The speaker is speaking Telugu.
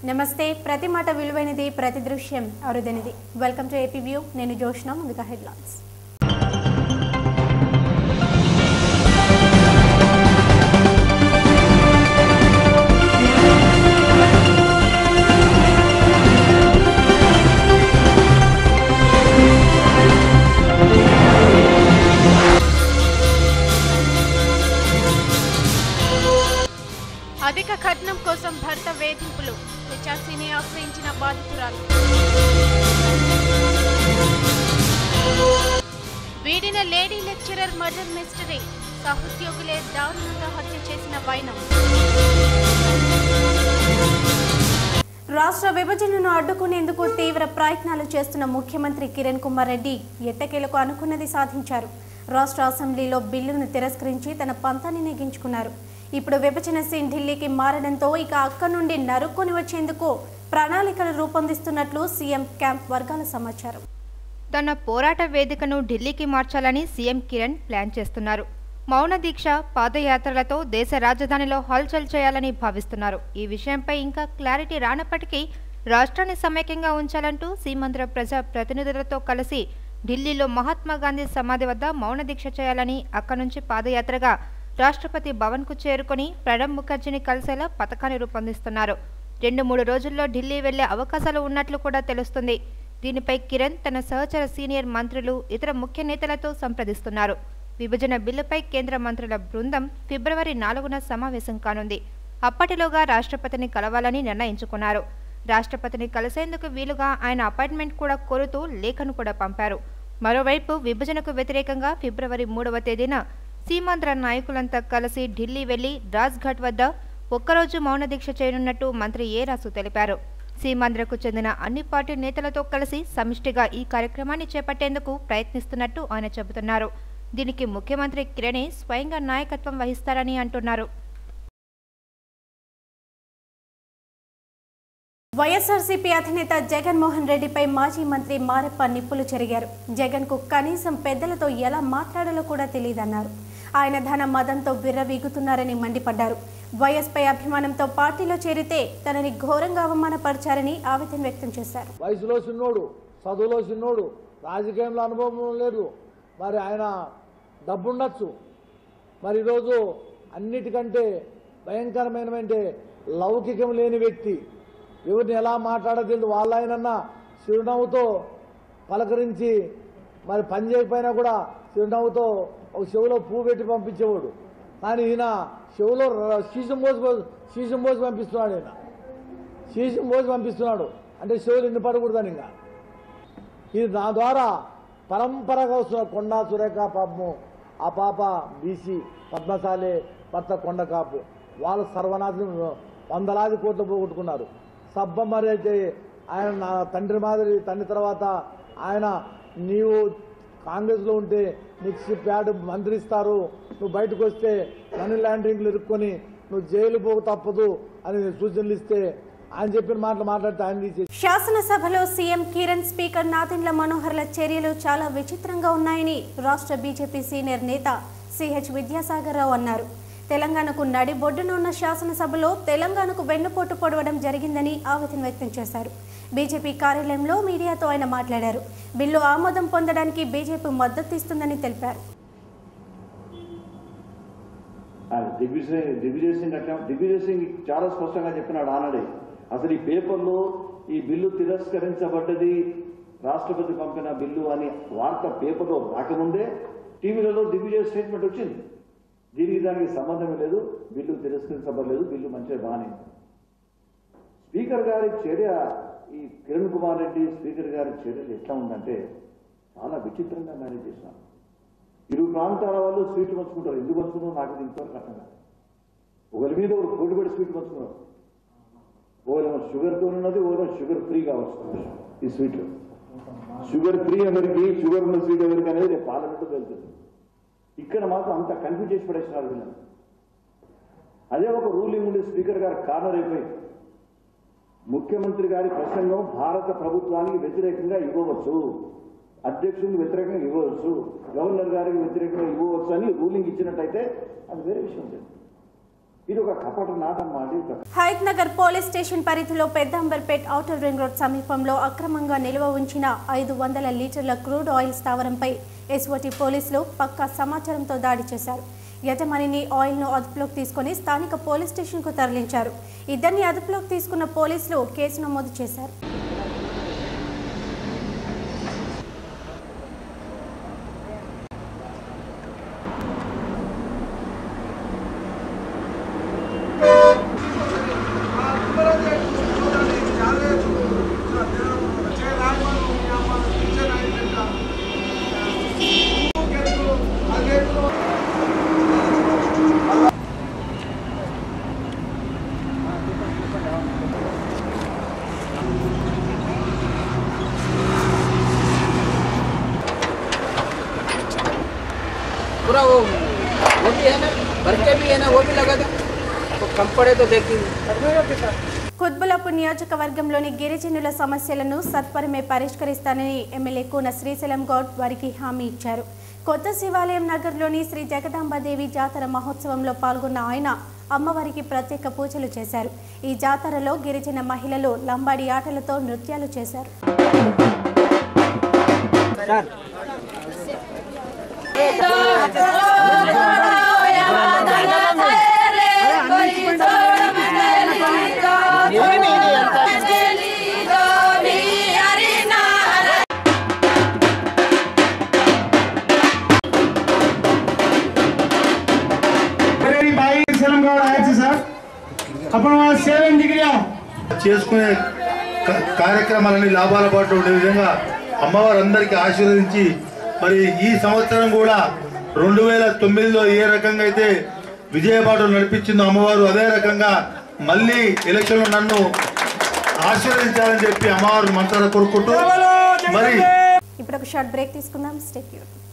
నమస్తే ప్రతి మాట విలువైనది ప్రతి దృశ్యం అరుదైనది వెల్కమ్ టు ఏపీ వ్యూ నేను జోష్న ముందుగా హెడ్లైన్స్ అధిక కట్నం కోసం భర్త వేధింపులు హెచ్ఆర్సీని ఆశ్రయించిన బాధితురాలు వీడిన లేడీ లెక్చరర్ మర్డర్ మిస్టరీ సహోద్యోగులే దారుణంగా హత్య చేసిన వైనం రాష్ట్ర విభజనను అడ్డుకునేందుకు తీవ్ర ప్రయత్నాలు చేస్తున్న ముఖ్యమంత్రి కిరణ్ కుమార్ రెడ్డి ఎట్టకేలకు అనుకున్నది సాధించారు రాష్ట్ర అసెంబ్లీలో బిల్లును తిరస్కరించి తన పంతాన్ని నెగ్గించుకున్నారు ఇప్పుడు విభజన సీన్ ఢిల్లీకి మారడంతో ఇక అక్కడి నుండి నరుక్కొని వచ్చేందుకు ప్రణాళికలు రూపొందిస్తున్నట్లు సీఎం క్యాంప్ వర్గాల సమాచారం తన పోరాట వేదికను ఢిల్లీకి మార్చాలని సీఎం కిరణ్ ప్లాన్ చేస్తున్నారు మౌన దీక్ష పాదయాత్రలతో దేశ రాజధానిలో హల్చల్ చేయాలని భావిస్తున్నారు ఈ విషయంపై ఇంకా క్లారిటీ రానప్పటికీ రాష్ట్రాన్ని సమైక్యంగా ఉంచాలంటూ సీమాంధ్ర ప్రజా ప్రతినిధులతో కలిసి ఢిల్లీలో మహాత్మా గాంధీ సమాధి వద్ద మౌన దీక్ష చేయాలని అక్కడి నుంచి పాదయాత్రగా రాష్ట్రపతి భవన్కు చేరుకొని ప్రణబ్ ముఖర్జీని కలిసేలా పథకాన్ని రూపొందిస్తున్నారు రెండు మూడు రోజుల్లో ఢిల్లీ వెళ్లే అవకాశాలు ఉన్నట్లు కూడా తెలుస్తుంది దీనిపై కిరణ్ తన సహచర సీనియర్ మంత్రులు ఇతర ముఖ్య నేతలతో సంప్రదిస్తున్నారు విభజన బిల్లుపై కేంద్ర మంత్రుల బృందం ఫిబ్రవరి నాలుగున సమావేశం కానుంది అప్పటిలోగా రాష్ట్రపతిని కలవాలని నిర్ణయించుకున్నారు రాష్ట్రపతిని కలిసేందుకు వీలుగా ఆయన అపాయింట్మెంట్ కూడా కోరుతూ లేఖను కూడా పంపారు మరోవైపు విభజనకు వ్యతిరేకంగా ఫిబ్రవరి మూడవ తేదీన సీమాంధ్ర నాయకులంతా కలిసి ఢిల్లీ వెళ్లి రాజ్ఘాట్ వద్ద ఒక్కరోజు మౌన దీక్ష చేయనున్నట్టు మంత్రి ఏ రాసు తెలిపారు సీమాంధ్రకు చెందిన అన్ని పార్టీ నేతలతో కలిసి సమిష్టిగా ఈ కార్యక్రమాన్ని చేపట్టేందుకు ప్రయత్నిస్తున్నట్టు ఆయన చెబుతున్నారు దీనికి ముఖ్యమంత్రి కిరణే స్వయంగా నాయకత్వం వహిస్తారని అంటున్నారు వైఎస్ఆర్సీపీ అధినేత జగన్మోహన్ రెడ్డిపై మాజీ మంత్రి మారెప్ప నిప్పులు చెరిగారు జగన్ కు కనీసం పెద్దలతో ఎలా మాట్లాడాలో కూడా తెలియదన్నారు ఆయన ధన మదంతో విర్రవీగుతున్నారని మండిపడ్డారు వైఎస్పై అభిమానంతో పార్టీలో చేరితే తనని ఘోరంగా అవమానపరిచారని ఆవేదన వ్యక్తం చేశారు వయసులో చిన్నోడు చదువులో చిన్నోడు రాజకీయంలో అనుభవం లేదు మరి ఆయన డబ్బుండొచ్చు మరి ఈరోజు అన్నిటికంటే భయంకరమైనటువంటి లౌకికం లేని వ్యక్తి ఎవరిని ఎలా మాట్లాడో తెలియదు వాళ్ళ ఆయనన్నా చిరునవ్వుతో పలకరించి మరి పని చేయకపోయినా కూడా చిరునవ్వుతో ఒక చెవులో పువ్వు పెట్టి పంపించేవాడు కానీ ఈయన చెవులో సీసం పోసి సీసం పోసి పంపిస్తున్నాడు ఈయన సీసం పోసి పంపిస్తున్నాడు అంటే చెవులు ఎన్ని పడకూడదని ఇంకా ఇది నా ద్వారా పరంపరగా వస్తున్న కొండా సురేఖ పాపము ఆ పాప బీసీ పద్మశాలే భర్త కొండ కాపు వాళ్ళు సర్వనాశనం వందలాది కోట్లు పోగొట్టుకున్నారు సబ్బ మరి అయితే ఆయన నా తండ్రి మాదిరి తండ్రి తర్వాత ఆయన నీవు కాంగ్రెస్లో ఉంటే నీకు ప్యాడ్ మంత్రి ఇస్తారు నువ్వు బయటకు వస్తే మనీ ల్యాండరింగ్లు ఇరుక్కొని నువ్వు జైలు పోక తప్పదు అని సూచనలు ఇస్తే ఆయన చెప్పిన మాటలు మాట్లాడితే ఆయన తీసేసి శాసనసభలో సీఎం కిరణ్ స్పీకర్ నాదెండ్ల మనోహర్ల చర్యలు చాలా విచిత్రంగా ఉన్నాయని రాష్ట్ర బీజేపీ సీనియర్ నేత సిహెచ్ విద్యాసాగర్ రావు అన్నారు తెలంగాణకు నడిబొడ్డున ఉన్న శాసనసభలో తెలంగాణకు వెన్నుపోటు పొడవడం జరిగిందని ఆవేదన వ్యక్తం చేశారు బీజేపీ కార్యాలయంలో మీడియాతో ఆయన మాట్లాడారు బిల్లు ఆమోదం పొందడానికి బీజేపీ మద్దతు ఇస్తుందని తెలిపారు దిగ్విజయ్ దిగ్విజయ్ సింగ్ అట్లా దిగ్విజయ్ సింగ్ చాలా స్పష్టంగా చెప్పినాడు ఆనాడే అసలు ఈ పేపర్లో ఈ బిల్లు తిరస్కరించబడ్డది రాష్ట్రపతి పంపిన బిల్లు అని వార్త పేపర్లో రాకముందే టీవీలలో దిగ్విజయ్ స్టేట్మెంట్ వచ్చింది దీనికి దానికి సంబంధమే లేదు బిల్లు తిరస్కరించబడలేదు బిల్లు మంచిగా బాగానే ఉంది. స్పీకర్ గారి చర్య ఈ కిరణ్ కుమార్ రెడ్డి స్పీకర్ గారి చర్యలు ఎట్లా ఉందంటే చాలా విచిత్రంగా మేనేజ్ చేసినారు ఇరు ప్రాంతాల వాళ్ళు స్వీట్లు పంచుకుంటారు ఎందుకు పంచుకున్నారో నాకు ఇది ఇంతవరకు అర్థం కాదు ఒకరి మీద ఒకరు పోటీ పడి స్వీట్ పంచుకున్నారు ఒకరేమో షుగర్తో ఉన్నది ఒకరేమో షుగర్ ఫ్రీ కావచ్చు ఈ స్వీట్లు షుగర్ ఫ్రీ ఎవరికి షుగర్ ఉన్న స్వీట్ ఎవరికి అనేది రేపు పార్లమెంట్లో వెళ్తుంది ఇక్కడ మాత్రం అంత కన్ఫ్యూజ్ చేసి పడేసినారు వీళ్ళని అదే ఒక రూలింగ్ ఉండే స్పీకర్ గారు కార్నర్ అయిపోయింది ముఖ్యమంత్రి గారి ప్రసంగం భారత ప్రభుత్వానికి వ్యతిరేకంగా ఇవ్వవచ్చు అధ్యక్షునికి వ్యతిరేకంగా ఇవ్వవచ్చు గవర్నర్ గారికి వ్యతిరేకంగా ఇవ్వవచ్చు అని రూలింగ్ ఇచ్చినట్టయితే అది వేరే విషయం లేదు ఇది ఒక కపట నాటం మాట ఇది ఒక హైత్ నగర్ పోలీస్ స్టేషన్ పరిధిలో పెద్దాంబర్పేట్ ఔటర్ రింగ్ రోడ్ సమీపంలో అక్రమంగా నిల్వ ఉంచిన ఐదు వందల లీటర్ల క్రూడ్ ఆయిల్ స్థావరంపై ఎస్ఓటి పోలీసులు పక్కా సమాచారంతో దాడి చేశారు యజమానిని ఆయిల్ను అదుపులోకి తీసుకొని స్థానిక పోలీస్ స్టేషన్కు తరలించారు ఇద్దరిని అదుపులోకి తీసుకున్న పోలీసులు కేసు నమోదు చేశారు पूरा वो वो भी है ना भर के भी है ना वो भी लगा था तो कम पड़े तो देखिए కుత్బులాపూర్ నియోజకవర్గంలోని గిరిజనుల సమస్యలను సత్వరమే పరిష్కరిస్తానని ఎమ్మెల్యే కూన శ్రీశైలం గౌడ్ వారికి హామీ ఇచ్చారు కొత్త శివాలయం నగర్లోని శ్రీ జగదాంబాదేవి జాతర మహోత్సవంలో పాల్గొన్న ఆయన అమ్మవారికి ప్రత్యేక పూజలు చేశారు ఈ జాతరలో గిరిజన మహిళలు లంబాడి ఆటలతో నృత్యాలు చేశారు मेरी भाई सलम गौड़ आए थे सर अपन वहाँ सेवन डिग्री చేసుకునే క- కార్యక్రమాలని లాభాల పాటు ఉండే విధంగా అమ్మవారు అందరికీ ఆశీర్వదించి మరి ఈ సంవత్సరం కూడా రెండు వేల తొమ్మిదిలో ఏ రకంగా అయితే విజయబాటు నడిపించిందో అమ్మవారు అదే రకంగా మళ్ళీ ఎలక్షన్లో నన్ను ఆశీర్వదించాలని చెప్పి అమ్మవారు మనసారా కోరుకుంటూ మరి ఇప్పుడు ఒక షార్ట్ బ్రేక్ తీసుకుందాం స్టేట్